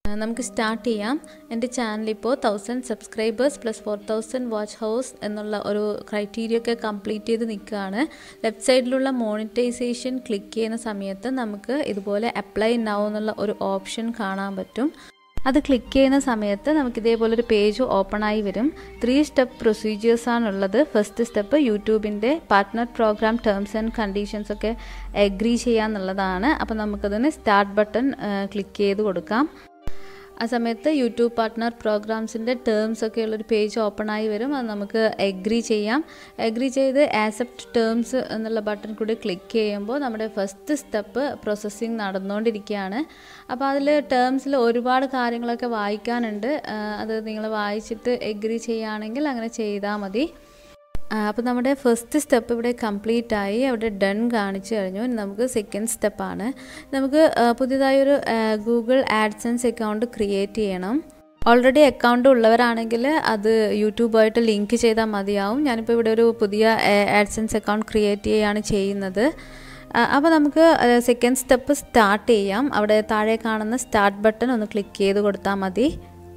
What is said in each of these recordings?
നമുക്ക് സ്റ്റാർട്ട് ചെയ്യാം എൻ്റെ ചാനലിപ്പോൾ thousand subscribers plus four thousand watch hours എന്നുള്ള ഒരു ക്രൈറ്റീരിയ ഒക്കെ കംപ്ലീറ്റ് ചെയ്ത് നിൽക്കുകയാണ് ലെഫ്റ്റ് സൈഡിലുള്ള മോണിറ്റൈസേഷൻ ക്ലിക്ക് ചെയ്യുന്ന സമയത്ത് നമുക്ക് ഇതുപോലെ അപ്ലൈ നൗ എന്നുള്ള ഒരു ഓപ്ഷൻ കാണാൻ പറ്റും അത് ക്ലിക്ക് ചെയ്യുന്ന സമയത്ത് നമുക്ക് ഇതേപോലൊരു പേജ് ഓപ്പൺ ആയി വരും ത്രീ സ്റ്റെപ്പ് പ്രൊസീജിയേഴ്സ് ആണുള്ളത് ഫസ്റ്റ് സ്റ്റെപ്പ് യൂട്യൂബിൻ്റെ partner program terms and conditions ഒക്കെ എഗ്രി ചെയ്യാന്നുള്ളതാണ് അപ്പോൾ നമുക്കതിന് സ്റ്റാർട്ട് ബട്ടൺ ക്ലിക്ക് ചെയ്ത് കൊടുക്കാം ആ സമയത്ത് യൂട്യൂബ് പാർട്ട്ണർ പ്രോഗ്രാംസിൻ്റെ ടേംസ് ഒക്കെ ഉള്ളൊരു പേജ് ഓപ്പൺ ആയി വരും അത് നമുക്ക് എഗ്രി ചെയ്യാം എഗ്രി ചെയ്ത് ആക്സെപ്റ്റ് ടേംസ് എന്നുള്ള ബട്ടൺ കൂടി ക്ലിക്ക് ചെയ്യുമ്പോൾ നമ്മുടെ ഫസ്റ്റ് സ്റ്റെപ്പ് പ്രോസസ്സിങ് നടന്നുകൊണ്ടിരിക്കുകയാണ് അപ്പോൾ അതിൽ ടേംസിൽ ഒരുപാട് കാര്യങ്ങളൊക്കെ വായിക്കാനുണ്ട് അത് നിങ്ങൾ വായിച്ചിട്ട് എഗ്രി ചെയ്യുകയാണെങ്കിൽ അങ്ങനെ ചെയ്താൽ മതി അപ്പോൾ നമ്മുടെ ഫസ്റ്റ് സ്റ്റെപ്പ് ഇവിടെ കംപ്ലീറ്റ് ആയി അവിടെ ഡൺ കാണിച്ചു കഴിഞ്ഞു നമുക്ക് സെക്കൻഡ് സ്റ്റെപ്പാണ് നമുക്ക് പുതിയതായി ഒരു ഗൂഗിൾ ആഡ്സൻസ് അക്കൗണ്ട് ക്രിയേറ്റ് ചെയ്യണം ഓൾറെഡി അക്കൗണ്ട് ഉള്ളവരാണെങ്കിൽ അത് യൂട്യൂബായിട്ട് ലിങ്ക് ചെയ്താൽ മതിയാവും ഞാനിപ്പോൾ ഇവിടെ ഒരു പുതിയ ആഡ്സൻസ് അക്കൗണ്ട് ക്രിയേറ്റ് ചെയ്യുകയാണ് ചെയ്യുന്നത് അപ്പോൾ നമുക്ക് സെക്കൻഡ് സ്റ്റെപ്പ് സ്റ്റാർട്ട് ചെയ്യാം അവിടെ താഴെ കാണുന്ന സ്റ്റാർട്ട് ബട്ടൺ ഒന്ന് ക്ലിക്ക് ചെയ്ത് കൊടുത്താൽ മതി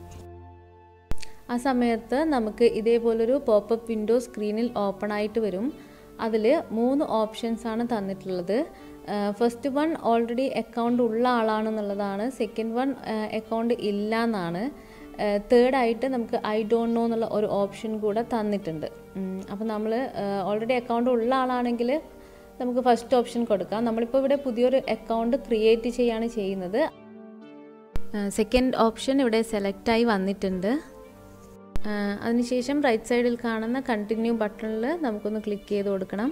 ആ സമയത്ത് നമുക്ക് ഇതേപോലൊരു പോപ്പപ്പ് വിൻഡോ സ്ക്രീനിൽ ഓപ്പൺ ആയിട്ട് വരും അതിൽ മൂന്ന് ഓപ്ഷൻസ് ആണ് തന്നിട്ടുള്ളത് ഫസ്റ്റ് വൺ ഓൾറെഡി അക്കൗണ്ട് ഉള്ള ആളാണെന്നുള്ളതാണ് സെക്കൻഡ് വൺ അക്കൗണ്ട് ഇല്ല എന്നാണ് തേർഡായിട്ട് നമുക്ക് ഐ ഡോണ്ട് നോ എന്നുള്ള ഒരു ഓപ്ഷൻ കൂടെ തന്നിട്ടുണ്ട് അപ്പോൾ നമ്മൾ ഓൾറെഡി അക്കൗണ്ട് ഉള്ള ആളാണെങ്കിൽ നമുക്ക് ഫസ്റ്റ് ഓപ്ഷൻ കൊടുക്കാം നമ്മളിപ്പോൾ ഇവിടെ പുതിയൊരു അക്കൗണ്ട് ക്രിയേറ്റ് ചെയ്യാണ് ചെയ്യുന്നത് സെക്കൻഡ് ഓപ്ഷൻ ഇവിടെ സെലക്റ്റായി വന്നിട്ടുണ്ട് അതിനുശേഷം റൈറ്റ് സൈഡിൽ കാണുന്ന കണ്ടിന്യൂ ബട്ടണിൽ നമുക്കൊന്ന് ക്ലിക്ക് ചെയ്ത് കൊടുക്കണം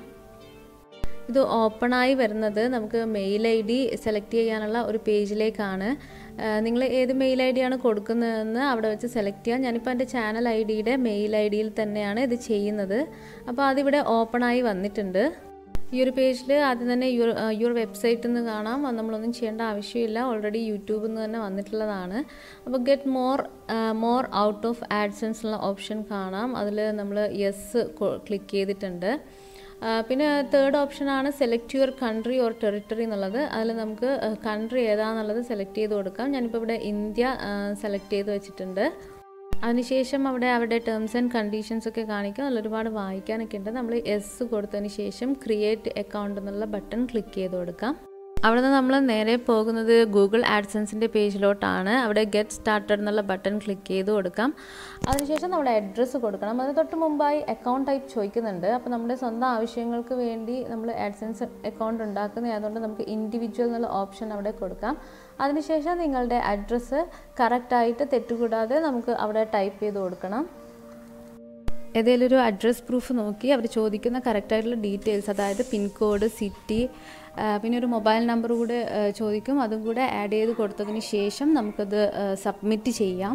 ഇത് ഓപ്പണായി വരുന്നത് നമുക്ക് മെയിൽ ഐ ഡി സെലക്ട് ചെയ്യാനുള്ള ഒരു പേജിലേക്കാണ് നിങ്ങൾ ഏത് മെയിൽ ഐ ഡിയാണ് കൊടുക്കുന്നതെന്ന് അവിടെ വെച്ച് സെലക്ട് ചെയ്യാം ഞാനിപ്പോൾ എൻ്റെ ചാനൽ ഐ ഡിയുടെ മെയിൽ ഐ ഡിയിൽ തന്നെയാണ് ഇത് ചെയ്യുന്നത് അപ്പോൾ അതിവിടെ ഓപ്പണായി വന്നിട്ടുണ്ട് ഈ ഒരു പേജിൽ ആദ്യം തന്നെ യുവർ യുവർ വെബ്സൈറ്റിൽ നിന്ന് കാണാം നമ്മളൊന്നും ചെയ്യേണ്ട ആവശ്യമില്ല ഓൾറെഡി യൂട്യൂബിൽ നിന്ന് തന്നെ വന്നിട്ടുള്ളതാണ് അപ്പോൾ get more more out of AdSense ഉള്ള ഓപ്ഷൻ കാണാം അതിൽ നമ്മൾ യെസ് ക്ലിക്ക് ചെയ്തിട്ടുണ്ട് പിന്നെ തേർഡ് ഓപ്ഷനാണ് select your country or territory എന്നുള്ളത് അതിൽ നമുക്ക് കൺട്രി ഏതാണെന്നുള്ളത് സെലക്ട് ചെയ്ത് കൊടുക്കാം ഞാനിപ്പോൾ ഇവിടെ ഇന്ത്യ സെലക്ട് ചെയ്ത് വെച്ചിട്ടുണ്ട് അതിനുശേഷം അവിടെ അവിടെ ടേംസ് ആൻഡ് കണ്ടീഷൻസ് ഒക്കെ കാണിക്കും അതിൽ ഒരുപാട് വായിക്കാനൊക്കെ ഉണ്ട് നമ്മൾ എസ് കൊടുത്തതിന് ശേഷം ക്രിയേറ്റ് അക്കൗണ്ട് എന്നുള്ള ബട്ടൺ ക്ലിക്ക് ചെയ്ത് കൊടുക്കാം അവിടെ നിന്ന് നമ്മൾ നേരെ പോകുന്നത് ഗൂഗിൾ ആഡ്സൻസിൻ്റെ പേജിലോട്ടാണ് അവിടെ ഗെറ്റ് സ്റ്റാർട്ടഡ് എന്നുള്ള ബട്ടൺ ക്ലിക്ക് ചെയ്ത് കൊടുക്കാം അതിനുശേഷം നമ്മുടെ അഡ്രസ്സ് കൊടുക്കണം അതിന് തൊട്ട് മുമ്പായി അക്കൗണ്ട് ടൈപ്പ് ചോദിക്കുന്നുണ്ട് അപ്പോൾ നമ്മുടെ സ്വന്തം ആവശ്യങ്ങൾക്ക് വേണ്ടി നമ്മൾ ആഡ്സൻസ് അക്കൗണ്ട് ഉണ്ടാക്കുന്നത് അതുകൊണ്ട് നമുക്ക് ഇൻഡിവിജ്വൽ എന്നുള്ള ഓപ്ഷൻ അവിടെ കൊടുക്കാം അതിനുശേഷം നിങ്ങളുടെ അഡ്രസ്സ് കറക്റ്റായിട്ട് തെറ്റുകൂടാതെ നമുക്ക് അവിടെ ടൈപ്പ് ചെയ്ത് കൊടുക്കണം ഏതെങ്കിലും ഒരു അഡ്രസ് പ്രൂഫ് നോക്കി അവർ ചോദിക്കുന്ന കറക്റ്റായിട്ടുള്ള ഡീറ്റെയിൽസ് അതായത് പിൻകോഡ് സിറ്റി പിന്നെ ഒരു മൊബൈൽ നമ്പർ കൂടെ ചോദിക്കും അതും കൂടെ ആഡ് ചെയ്ത് കൊടുത്തതിന് ശേഷം നമുക്കത് സബ്മിറ്റ് ചെയ്യാം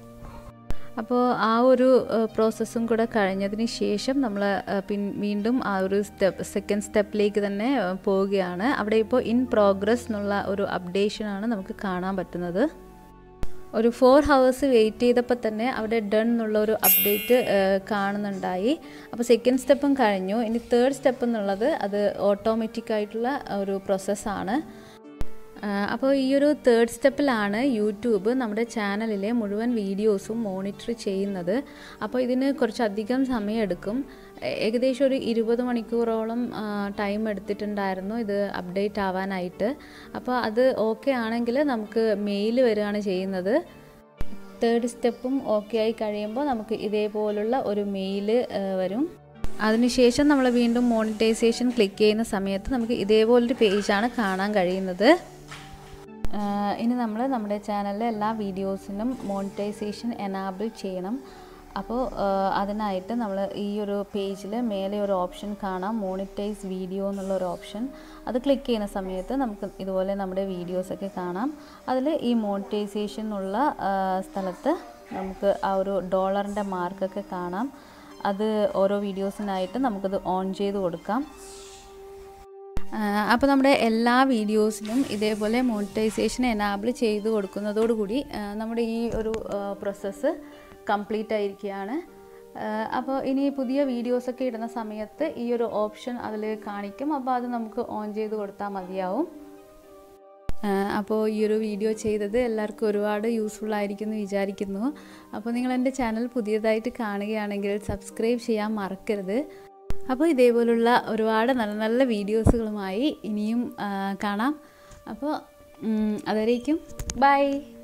അപ്പോൾ ആ ഒരു പ്രോസസ്സും കൂടെ കഴിഞ്ഞതിന് ശേഷം നമ്മൾ പിൻ വീണ്ടും ആ ഒരു സ്റ്റെപ്പ് സെക്കൻഡ് സ്റ്റെപ്പിലേക്ക് തന്നെ പോവുകയാണ് അവിടെ ഇപ്പോൾ ഇൻ പ്രോഗ്രസ് എന്നുള്ള ഒരു അപ്ഡേഷനാണ് നമുക്ക് കാണാൻ പറ്റുന്നത് ഒരു ഫോർ ഹവേഴ്സ് വെയിറ്റ് ചെയ്തപ്പോൾ തന്നെ അവിടെ ഡൺ എന്നുള്ള ഒരു അപ്ഡേറ്റ് കാണുന്നുണ്ടായി അപ്പോൾ സെക്കൻഡ് സ്റ്റെപ്പും കഴിഞ്ഞു ഇനി തേർഡ് സ്റ്റെപ്പ് എന്നുള്ളത് അത് ഓട്ടോമാറ്റിക് ആയിട്ടുള്ള ഒരു പ്രോസസ്സാണ് അപ്പോൾ ഈ ഒരു തേർഡ് സ്റ്റെപ്പിലാണ് യൂട്യൂബ് നമ്മുടെ ചാനലിലെ മുഴുവൻ വീഡിയോസും മോണിറ്റർ ചെയ്യുന്നത് അപ്പോൾ ഇതിന് കുറച്ചധികം സമയമെടുക്കും ഏകദേശം ഒരു ഇരുപത് മണിക്കൂറോളം ടൈം എടുത്തിട്ടുണ്ടായിരുന്നു ഇത് അപ്ഡേറ്റ് ആവാനായിട്ട് അപ്പോൾ അത് ഓക്കെ ആണെങ്കിൽ നമുക്ക് മെയിൽ വരികയാണ് ചെയ്യുന്നത് തേർഡ് സ്റ്റെപ്പും ഓക്കെ ആയി കഴിയുമ്പോൾ നമുക്ക് ഇതേപോലുള്ള ഒരു മെയിൽ വരും അതിനുശേഷം നമ്മൾ വീണ്ടും മോണിറ്റൈസേഷൻ ക്ലിക്ക് ചെയ്യുന്ന സമയത്ത് നമുക്ക് ഇതേപോലൊരു പേജാണ് കാണാൻ കഴിയുന്നത് ഇനി നമ്മൾ നമ്മുടെ ചാനലിലെ എല്ലാ വീഡിയോസിനും മോണിറ്റൈസേഷൻ എനാബിൾ ചെയ്യണം അപ്പോൾ അതിനായിട്ട് നമ്മൾ ഈ ഒരു പേജിൽ മേലെ ഒരു ഓപ്ഷൻ കാണാം മോണിറ്റൈസ് വീഡിയോ എന്നുള്ള ഒരു ഓപ്ഷൻ അത് ക്ലിക്ക് ചെയ്യുന്ന സമയത്ത് നമുക്ക് ഇതുപോലെ നമ്മുടെ വീഡിയോസൊക്കെ കാണാം അതിൽ ഈ മോണിറ്റൈസേഷൻ എന്നുള്ള സ്ഥലത്ത് നമുക്ക് ആ ഒരു ഡോളറിൻ്റെ മാർക്കൊക്കെ കാണാം അത് ഓരോ വീഡിയോസിനായിട്ട് നമുക്കത് ഓൺ ചെയ്ത് കൊടുക്കാം അപ്പോൾ നമ്മുടെ എല്ലാ വീഡിയോസിനും ഇതേപോലെ മോണിറ്റൈസേഷൻ എനാബിൾ ചെയ്ത് കൊടുക്കുന്നതോടുകൂടി നമ്മുടെ ഈ ഒരു പ്രോസസ്സ് കംപ്ലീറ്റ് ആയിരിക്കുകയാണ് അപ്പോൾ ഇനി പുതിയ വീഡിയോസൊക്കെ ഇടുന്ന സമയത്ത് ഈ ഒരു ഓപ്ഷൻ അതിൽ കാണിക്കും അപ്പോൾ അത് നമുക്ക് ഓൺ ചെയ്ത് കൊടുത്താൽ മതിയാവും അപ്പോൾ ഈ ഒരു വീഡിയോ ചെയ്തത് എല്ലാവർക്കും ഒരുപാട് യൂസ്ഫുൾ ആയിരിക്കും എന്ന് വിചാരിക്കുന്നു അപ്പോൾ നിങ്ങൾ എൻ്റെ ചാനൽ പുതിയതായിട്ട് കാണുകയാണെങ്കിൽ സബ്സ്ക്രൈബ് ചെയ്യാൻ മറക്കരുത് അപ്പോൾ ഇതേപോലുള്ള ഒരുപാട് നല്ല നല്ല വീഡിയോസുകളുമായി ഇനിയും കാണാം അപ്പോൾ അതുവരേക്കും ബൈ